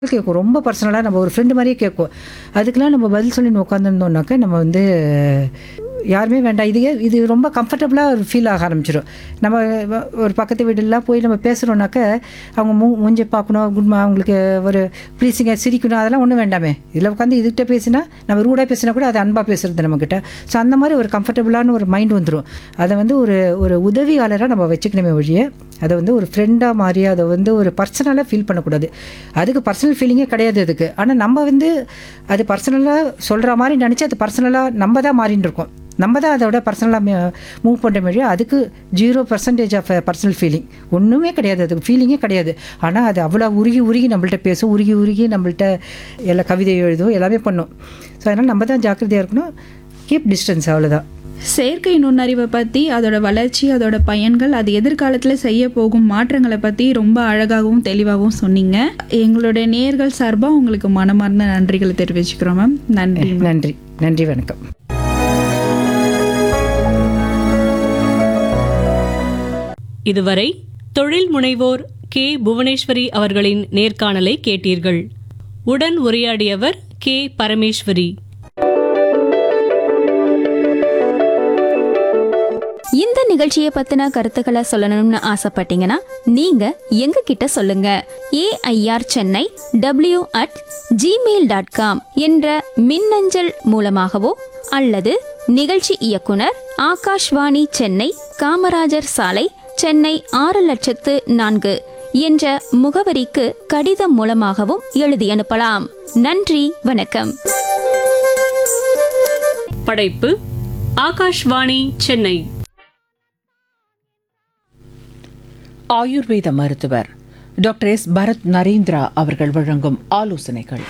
கேட்கும் ரொம்ப பர்சனலாக நம்ம ஒரு ஃப்ரெண்டு மாதிரியே கேட்கும் அதுக்கெலாம் நம்ம பதில் சொல்லி உட்காந்துருந்தோம்னாக்க நம்ம வந்து யாருமே வேண்டாம் இது இது ரொம்ப கம்ஃபர்டபுளாக ஒரு ஃபீல் ஆக ஆரம்பிச்சிடும் நம்ம வ- ஒரு பக்கத்து வீடுலாம் போய் நம்ம பேசுகிறோம்னாக்க அவங்க மூ மூஞ்சி பார்க்கணும் குட் மா அவங்களுக்கு ஒரு ப்ளீஸிங்க சிரிக்கணும் அதெல்லாம் ஒன்றும் வேண்டாமே இதில் உட்காந்து இதுகிட்ட பேசினா நம்ம ரூடாக பேசினா கூட அது அன்பாக பேசுறது நம்மக்கிட்ட ஸோ அந்த மாதிரி ஒரு கம்ஃபர்டபுளான ஒரு மைண்ட் வந்துடும் அதை வந்து ஒரு ஒரு உதவியாளராக நம்ம வச்சுக்கணுமே ஒழிய அதை வந்து ஒரு ஃப்ரெண்டாக மாறி அதை வந்து ஒரு பர்சனலாக ஃபீல் பண்ணக்கூடாது அதுக்கு பர்சனல் ஃபீலிங்கே கிடையாது அதுக்கு ஆனால் நம்ம வந்து அது பர்சனலாக சொல்கிற மாதிரி நினச்சி அது பர்சனலாக நம்ம தான் மாறின்னு இருக்கோம் நம்ம தான் அதோட பர்சனலாக மூவ் பண்ணுற மாதிரியே அதுக்கு zero percentage of personal feeling ஒன்றுமே கிடையாது அதுக்கு ஃபீலிங்கே கிடையாது ஆனால் அது அவ்வளோ உருகி உருகி நம்மள்ட்ட பேசும் உருகி உருகி நம்மள்ட்ட எல்லா கவிதை எழுதும் எல்லாமே பண்ணும் ஸோ அதனால் நம்ம தான் ஜாக்கிரதையாக இருக்கணும் கீப் டிஸ்டன்ஸ் அவ்வளோதான் செயற்கை நுண்ணறிவை பற்றி அதோட வளர்ச்சி அதோட பயன்கள் அது எதிர்காலத்தில் செய்ய போகும் மாற்றங்களை பற்றி ரொம்ப அழகாகவும் தெளிவாகவும் சொன்னீங்க எங்களுடைய நேர்கள் சார்பாக உங்களுக்கு மனமார்ந்த நன்றிகளை தெரிவிச்சுக்கிறோம் மேம் நன்றி நன்றி நன்றி வணக்கம் இதுவரை தொழில் முனைவோர் கே புவனேஸ்வரி அவர்களின் நேர்காணலை கேட்டீர்கள் உடன் உரையாடியவர் கே பரமேஸ்வரி இந்த நிகழ்ச்சியை பத்தின கருத்துக்களை சொல்லணும்னு ஆசைப்பட்டீங்கன்னா நீங்க எங்க கிட்ட சொல்லுங்க AIR Chennai W at Gmail dot com என்ற மின்னஞ்சல் மூலமாகவோ அல்லது நிகழ்ச்சி இயக்குனர் ஆகாஷ்வாணி சென்னை காமராஜர் சாலை சென்னை ஆறு லட்சத்து நான்கு என்ற முகவரிக்கு கடிதம் மூலமாகவும் எழுதி அனுப்பலாம் நன்றி வணக்கம் படைப்பு ஆகாஷ்வாணி சென்னை ஆயுர்வேத மருத்துவர் டாக்டர் எஸ் பரத் நரேந்திரா அவர்கள் வழங்கும் ஆலோசனைகள்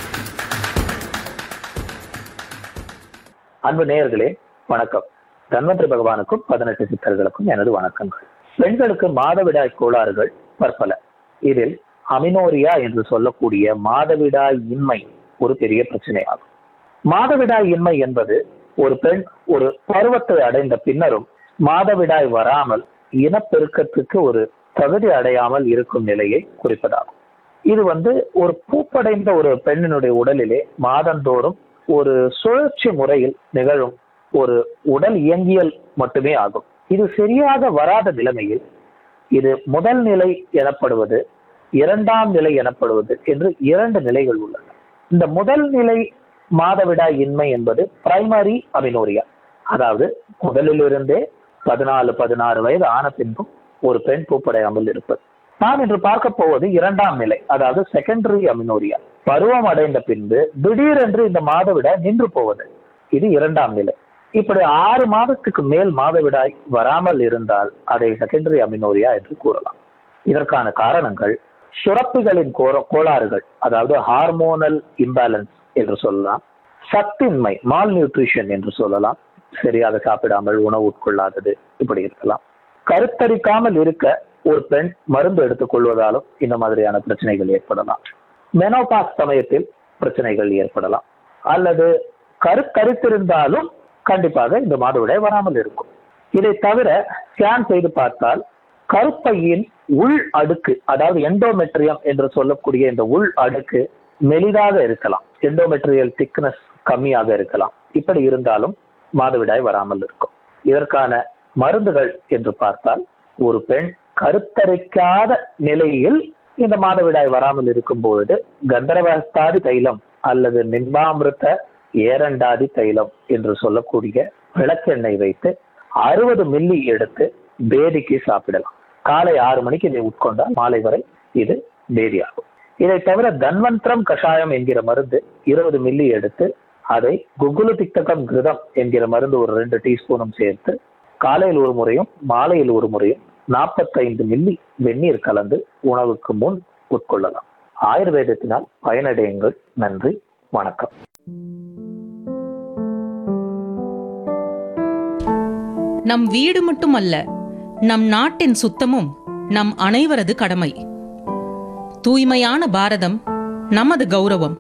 அன்பு நேயர்களே வணக்கம் தன்வந்திரி பகவானுக்கும் பதினெட்டு சித்தர்களுக்கும் எனது வணக்கங்கள் பெண்களுக்கு மாதவிடாய் கோளாறுகள் பற்பல இதில் அமினோரியா என்று சொல்லக்கூடிய மாதவிடாய் இன்மை ஒரு பெரிய பிரச்சனையாகும் மாதவிடாய் இன்மை என்பது ஒரு பெண் ஒரு பருவத்தை அடைந்த பின்னரும் மாதவிடாய் வராமல் இனப்பெருக்கத்துக்கு ஒரு தகுதி அடையாமல் இருக்கும் நிலையை குறிப்பதாகும் இது வந்து ஒரு பூப்படைந்த ஒரு பெண்ணினுடைய உடலிலே மாதந்தோறும் ஒரு சுழற்சி முறையில் நிகழும் ஒரு உடல் இயங்கியல் மட்டுமே ஆகும் இது சரியாக வராத நிலைமையில் இது முதல் நிலை எனப்படுவது இரண்டாம் நிலை எனப்படுவது என்று இரண்டு நிலைகள் உள்ளன இந்த முதல் நிலை மாதவிடாய் இன்மை என்பது பிரைமரி அமினோரியா அதாவது முதலிலிருந்தே பதினாலு பதினாறு வயது ஆன பின்பும் ஒரு பெண் பூப்படையாமல் இருப்பது நாம் இன்று பார்க்க போவது இரண்டாம் நிலை அதாவது செகண்டரி அமினோரியா பருவம் அடைந்த பின்பு திடீரென்று இந்த மாதவிடாய் நின்று போவது இது இரண்டாம் நிலை இப்படி ஆறு மாதத்துக்கு மேல் மாதவிடாய் வராமல் இருந்தால் அதை செகண்டரி அமினோரியா என்று கூறலாம் இதற்கான காரணங்கள் சுரப்பிகளின் கோர- கோளாறுகள் அதாவது ஹார்மோனல் இம்பேலன்ஸ் என்று சொல்லலாம் சத்தின்மை மால் நியூட்ரிஷன் என்று சொல்லலாம் சரியாக சாப்பிடாமல் உணவு உட்கொள்ளாதது இப்படி இருக்கலாம் கருத்தரிக்காமல் இருக்க ஒரு பெண் மருந்து எடுத்துக் கொள்வதாலும் இந்த மாதிரியான பிரச்சனைகள் ஏற்படலாம் மெனோபாஸ் சமயத்தில் பிரச்சனைகள் ஏற்படலாம் அல்லது கருத்தரித்திருந்தாலும் கண்டிப்பாக இந்த மாதவிடாய் வராமல் இருக்கும் இதை தவிர ஸ்கேன் செய்து பார்த்தால் கருப்பையின் உள் அடுக்கு அதாவது எண்டோமெட்ரியம் என்று சொல்லக்கூடிய இந்த உள் அடுக்கு மெலிதாக இருக்கலாம் எண்டோமெட்ரியல் திக்னஸ் கம்மியாக இருக்கலாம் இப்படி இருந்தாலும் மாதவிடாய் வராமல் இருக்கும் இதற்கான மருந்துகள் என்று பார்த்தால் ஒரு பெண் கருத்தரிக்காத நிலையில் இந்த மாதவிடாய் வராமல் இருக்கும் பொழுது கந்தரவஸ்தாதி தைலம் அல்லது நிம்பாமிருத்த ஏரண்டாதி தைலம் என்று சொல்லக்கூடிய விளக்கெண்ணெய் வைத்து அறுபது மில்லி எடுத்து பேதிக்கு சாப்பிடலாம் காலை ஆறு மணிக்கு இதை உட்கொண்டால் மாலை வரை இது பேதியாகும் இதை தவிர தன்வந்திரம் கஷாயம் என்கிற மருந்து இருபது மில்லி எடுத்து அதை குகுலு திக்தகம் கிருதம் என்கிற மருந்து ஒரு ரெண்டு டீஸ்பூனும் சேர்த்து காலையில் ஒரு முறையும் மாலையில் ஒரு முறையும் நாற்பத்தைந்து மில்லி வெந்நீர் கலந்து உணவுக்கு முன் உட்கொள்ளலாம் ஆயுர்வேதத்தினால் பயனடையுங்கள் நன்றி வணக்கம் நம் வீடு மட்டுமல்ல நம் நாட்டின் சுத்தமும் நம் அனைவரது கடமை தூய்மையான பாரதம் நமது கௌரவம்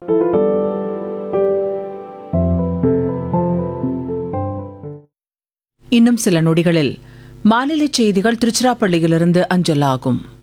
இன்னும் சில நொடிகளில் மாநில செய்திகள் திருச்சிராப்பள்ளியிலிருந்து அஞ்சலாகும்